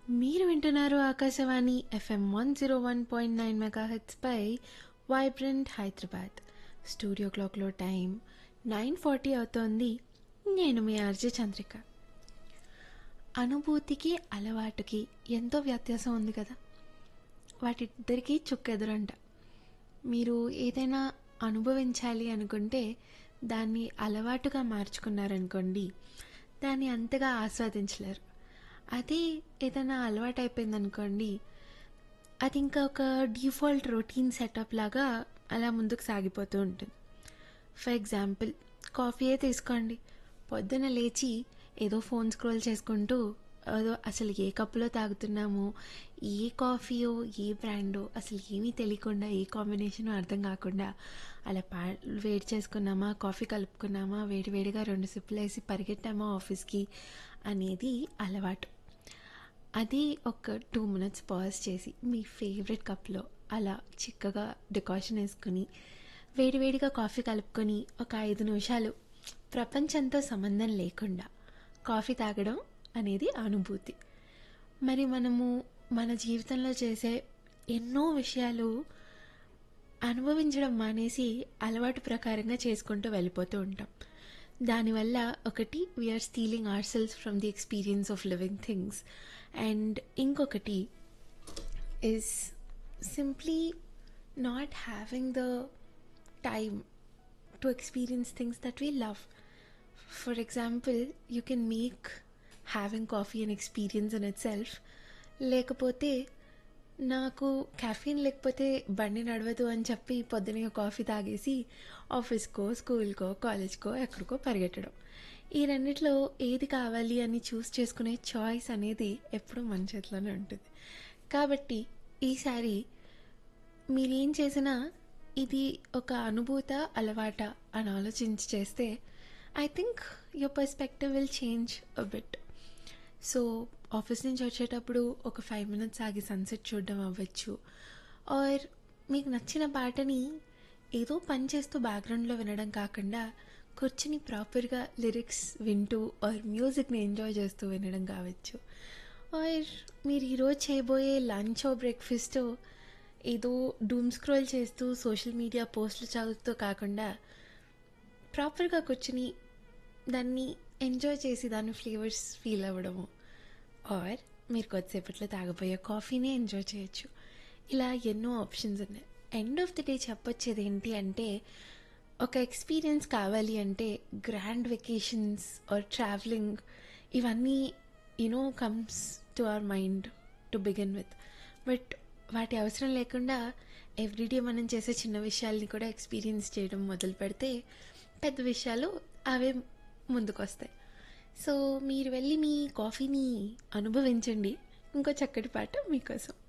మీరు వింటున్నారు Akashvani FM one zero one point nine మెగాహెట్స్పై వైబ్రెంట్ హైదరాబాద్ స్టూడియో క్లాక్లో టైం నైన్ ఫార్టీ అవుతోంది నేను మీ ఆర్జే చంద్రిక అనుభూతికి అలవాటుకి ఎంతో వ్యత్యాసం ఉంది కదా వాటిద్దరికీ చుక్కెదురంట మీరు ఏదైనా అనుభవించాలి అనుకుంటే దాన్ని అలవాటుగా మార్చుకున్నారనుకోండి దాన్ని అంతగా ఆస్వాదించలేరు అదే ఏదైనా అలవాటు అయిపోయిందనుకోండి అది ఇంకా ఒక డిఫాల్ట్ రొటీన్ సెటప్ లాగా అలా ముందుకు సాగిపోతూ ఉంటుంది ఫర్ ఎగ్జాంపుల్ కాఫీయే తీసుకోండి పొద్దున లేచి ఏదో ఫోన్ స్క్రోల్ చేసుకుంటూ ఏదో అసలు ఏ కప్పులో తాగుతున్నామో ఏ కాఫీయో ఏ బ్రాండో అసలు ఏమీ తెలియకుండా ఏ కాంబినేషనో అర్థం కాకుండా అలా పా వేడి చేసుకున్నామా కాఫీ కలుపుకున్నామా వేడి వేడిగా రెండు సిప్పులు వేసి పరిగెట్టామా ఆఫీస్కి అనేది అలవాటు అది ఒక టూ మినిట్స్ పాజ్ చేసి మీ ఫేవరెట్ కప్లో అలా చిక్కగా డికాషన్ వేసుకొని వేడివేడిగా కాఫీ కలుపుకొని ఒక ఐదు నిమిషాలు ప్రపంచంతో సంబంధం లేకుండా కాఫీ తాగడం అనేది అనుభూతి మరి మనము మన జీవితంలో చేసే ఎన్నో విషయాలు అనుభవించడం మానేసి అలవాటు ప్రకారంగా చేసుకుంటూ వెళ్ళిపోతూ ఉంటాం దానివల్ల ఒకటి we are stealing ourselves from the experience of living things and ఇంకొకటి is simply not having the time to experience things that we love. For example, you can make having coffee an experience in itself. లేకపోతే నాకు caffeine లేకపోతే బండి నడవదు అని చెప్పి పొద్దున coffee తాగేసి ఆఫీస్కో స్కూల్కో కాలేజ్కో ఎక్కడికో పరిగెట్టడం ఈ రెండిట్లో ఏది కావాలి అని చూస్ చేసుకునే చాయిస్ అనేది ఎప్పుడూ మన చేతిలోనే ఉంటుంది కాబట్టి ఈసారి మీరేం చేసినా ఇది ఒక అనుభూత అలవాట అని ఆలోచించి చేస్తే I think your perspective will change a bit so office నుంచి వచ్చేటప్పుడు ఒక ఫైవ్ మినిట్స్ ఆగి సన్సెట్ చూడడం అవ్వచ్చు ఆర్ మీకు నచ్చిన పాటని ఏదో పని చేస్తూ బ్యాక్గ్రౌండ్లో వినడం కాకుండా కూర్చుని ప్రాపర్గా లిరిక్స్ వింటూ ఆర్ మ్యూజిక్ని ఎంజాయ్ చేస్తూ వినడం కావచ్చు ఆర్ మీరు ఈరోజు చేయబోయే లంచ్ బ్రేక్ఫాస్ట్ ఏదో డూమ్ స్క్రోల్ చేస్తూ సోషల్ మీడియా పోస్టులు చదువుతూ కాకుండా ప్రాపర్గా కూర్చుని దాన్ని ఎంజాయ్ చేసి దాని ఫ్లేవర్స్ ఫీల్ అవ్వడము ఆర్ మీరు కొద్దిసేపట్లో తాగబోయే కాఫీనే ఎంజాయ్ చేయొచ్చు ఇలా ఎన్నో ఆప్షన్స్ ఉన్నాయి ఎండ్ ఆఫ్ ది డే చెప్పొచ్చేది ఏంటి అంటే ఒక ఎక్స్పీరియన్స్ కావాలి అంటే గ్రాండ్ వెకేషన్స్ ఆర్ ట్రావెలింగ్ ఇవన్నీ you know comes to our mind to begin with but వాటి అవసరం లేకుండా ఎవ్రీడే మనం చేసే చిన్న విషయాల్ని కూడా ఎక్స్పీరియన్స్ చేయడం మొదలు పెడితే పెద్ద విషయాలు అవే ముందుకు వస్తాయి సో మీరు వెళ్ళి మీ కాఫీని అనుభవించండి ఇంకో చక్కటి పాట మీకోసం